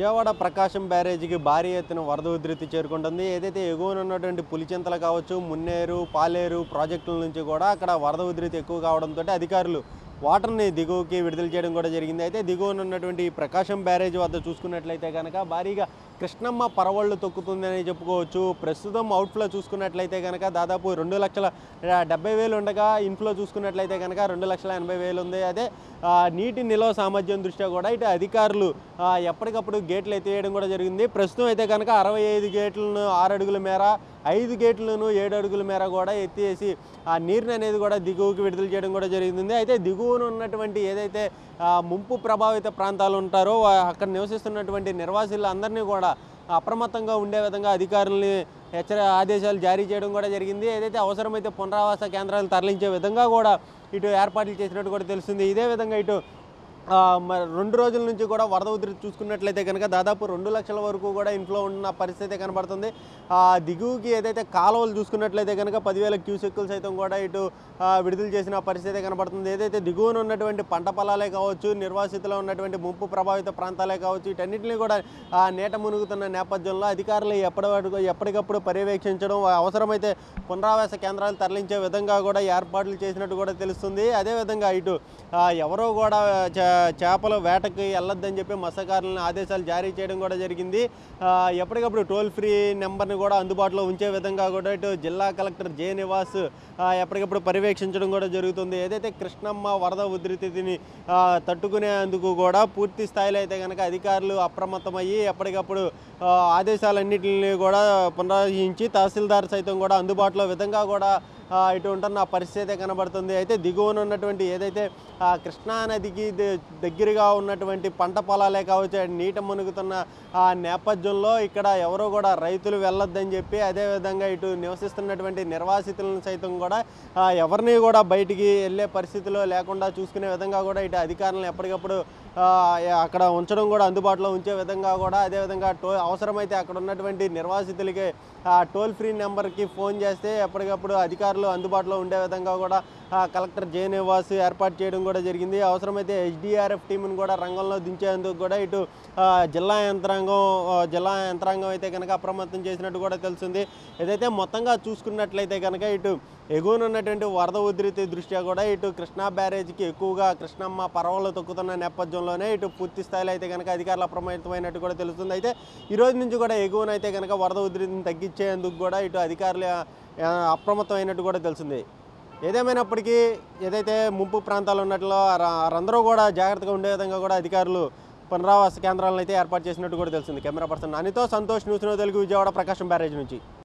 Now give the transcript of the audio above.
విజయవాడ ప్రకాశం బ్యారేజీకి భారీ ఎత్తున వరద ఉధృతి చేరుకుంటుంది ఏదైతే ఎగువన ఉన్నటువంటి పులిచింతలు కావచ్చు మున్నేరు పాలేరు ప్రాజెక్టుల నుంచి కూడా అక్కడ వరద ఉధృతి ఎక్కువ కావడంతో అధికారులు వాటర్ని దిగువకి విడుదల చేయడం కూడా జరిగింది అయితే దిగువన ఉన్నటువంటి ఈ ప్రకాశం బ్యారేజ్ వద్ద చూసుకున్నట్లయితే కనుక భారీగా కృష్ణమ్మ పరవళ్ళు తొక్కుతుందని చెప్పుకోవచ్చు ప్రస్తుతం అవుట్ఫ్లో చూసుకున్నట్లయితే కనుక దాదాపు రెండు లక్షల ఆ, డెబ్బై వేలు ఉండగా ఇన్ఫ్లో చూసుకున్నట్లయితే కనుక రెండు లక్షల ఎనభై వేలు ఉంది అదే ఆ, నీటి నిల్వ సామర్థ్యం దృష్ట్యా కూడా ఇటు అధికారులు ఆ, ఎప్పటికప్పుడు గేట్లు ఎత్తివేయడం కూడా జరిగింది ప్రస్తుతం అయితే కనుక అరవై ఐదు గేట్లను ఆరు అడుగుల మేర ఐదు గేట్లను ఏడు అడుగుల మేర కూడా ఎత్తేసి ఆ నీరుని అనేది కూడా దిగువకి విడుదల చేయడం కూడా జరుగుతుంది అయితే దిగువన ఉన్నటువంటి ఏదైతే ఆ, ముంపు ప్రభావిత ప్రాంతాలు ఉంటారో వా- అక్కడ నివసిస్తున్నటువంటి నిర్వాసితులు అందరినీ కూడా అప్రమత్తంగా ఉండే విధంగా అధికారులని హెచ్చర ఆదేశాలు జారీ చేయడం కూడా జరిగింది ఏదైతే అవసరమైతే పునరావాస కేంద్రాలు తరలించే విధంగా కూడా ఇటు ఏర్పాట్లు చేసినట్టు కూడా తెలుస్తుంది ఇదే విధంగా ఇటు ఆ, మరి రెండు రోజుల నుంచి కూడా వరద ఉధృతి చూసుకున్నట్లయితే కనుక దాదాపు రెండు లక్షల వరకు కూడా ఇంట్లో ఉన్న పరిస్థితి కనబడుతుంది ఆ, దిగువకి ఏదైతే కాలువలు చూసుకున్నట్లయితే కనుక పదివేల క్యూసెక్కులు సైతం కూడా ఇటు ఆ, విడుదల చేసిన పరిస్థితి కనబడుతుంది ఏదైతే దిగువన ఉన్నటువంటి పంట పొలాలే కావచ్చు నిర్వాసితులు ఉన్నటువంటి ముంపు ప్రభావిత ప్రాంతాలే కావచ్చు వీటన్నిటిని కూడా ఆ, నీట మునుగుతున్న నేపథ్యంలో అధికారులు ఎప్పటి ఎప్పటికప్పుడు పర్యవేక్షించడం అవసరమైతే పునరావాస కేంద్రాలు తరలించే విధంగా కూడా ఏర్పాట్లు చేసినట్టు కూడా తెలుస్తుంది అదేవిధంగా ఇటు ఆ, ఎవరో కూడా చే- చేపల వేటకి వెళ్ళొద్దని చెప్పి మత్స్యకారులను ఆదేశాలు జారీ చేయడం కూడా జరిగింది ఆ, ఎప్పటికప్పుడు టోల్ ఫ్రీ నెంబర్ని కూడా అందుబాటులో ఉంచే విధంగా కూడా ఇటు జిల్లా కలెక్టర్ జే నివాస్ ఆ, ఎప్పటికప్పుడు పర్యవేక్షించడం కూడా జరుగుతుంది ఏదైతే కృష్ణమ్మ వరద ఉధృతిని ఆ, తట్టుకునేందుకు కూడా పూర్తి స్థాయిలో అయితే కనుక అధికారులు అప్రమత్తమయ్యి ఎప్పటికప్పుడు ఆ, ఆదేశాలన్నింటిని కూడా పునరుద్ధరించి తహసీల్దార్ సైతం కూడా అందుబాటులో విధంగా కూడా ఆ, ఇటు ఉంటున్న పరిస్థితి కనబడుతుంది అయితే దిగువన ఉన్నటువంటి ఏదైతే ఆ, కృష్ణా నదికి ద- దగ్గరగా ఉన్నటువంటి పంట పొలాలే కావచ్చు అండ్ నీట మునుగుతున్న ఆ నేపథ్యంలో ఇక్కడ ఎవరో కూడా రైతులు వెళ్ళొద్దని చెప్పి అదేవిధంగా ఇటు నివసిస్తున్నటువంటి నిర్వాసితులను సైతం కూడా ఆ, ఎవరిని కూడా బయటికి వెళ్ళే పరిస్థితిలో లేకుండా చూసుకునే విధంగా కూడా ఇటు అధికారులను ఎప్పటికప్పుడు ఆ, అక్కడ ఉంచడం కూడా అందుబాటులో ఉంచే విధంగా కూడా అదేవిధంగా టో అవసరమైతే అక్కడ ఉన్నటువంటి నిర్వాసితులకి ఆ టోల్ ఫ్రీ నెంబర్కి ఫోన్ చేస్తే ఎప్పటికప్పుడు అధికారులు అందుబాటులో ఉండే విధంగా కూడా ఆ, కలెక్టర్ జే నివాస్ ఏర్పాటు చేయడం కూడా జరిగింది అవసరమైతే హెచ్డిఆర్ఎఫ్ టీంను కూడా రంగంలో దించేందుకు కూడా ఇటు ఆ, జిల్లా యంత్రాంగం ఆ, జిల్లా యంత్రాంగం అయితే కనుక అప్రమత్తం చేసినట్టు కూడా తెలుస్తుంది ఏదైతే మొత్తంగా చూసుకున్నట్లయితే కనుక ఇటు ఎగువన ఉన్నటువంటి వరద ఉధృతి దృష్ట్యా కూడా ఇటు కృష్ణా బ్యారేజ్కి ఎక్కువగా కృష్ణమ్మ పరవలు తొక్కుతున్న నేపథ్యంలోనే ఇటు పూర్తి స్థాయిలో అయితే కనుక అధికారులు అప్రమత్తమైనట్టు కూడా తెలుస్తుంది అయితే ఈ రోజు నుంచి కూడా ఎగువన అయితే కనుక వరద ఉధృతిని తగ్గించేందుకు కూడా ఇటు అధికారులు ఆ, అప్రమత్తమైనట్టు కూడా తెలిసింది ఏదేమైనప్పటికీ ఏదైతే ముంపు ప్రాంతాలు ఉన్నట్లో అందరూ కూడా జాగ్రత్తగా ఉండే విధంగా కూడా అధికారులు పునరావాస కేంద్రాలను అయితే ఏర్పాటు చేసినట్టు కూడా తెలిసింది కెమెరా పర్సన్ అనితో సంతోష్ న్యూస్ తెలుగు విజయవాడ ప్రకాశం బ్యారేజ్ నుంచి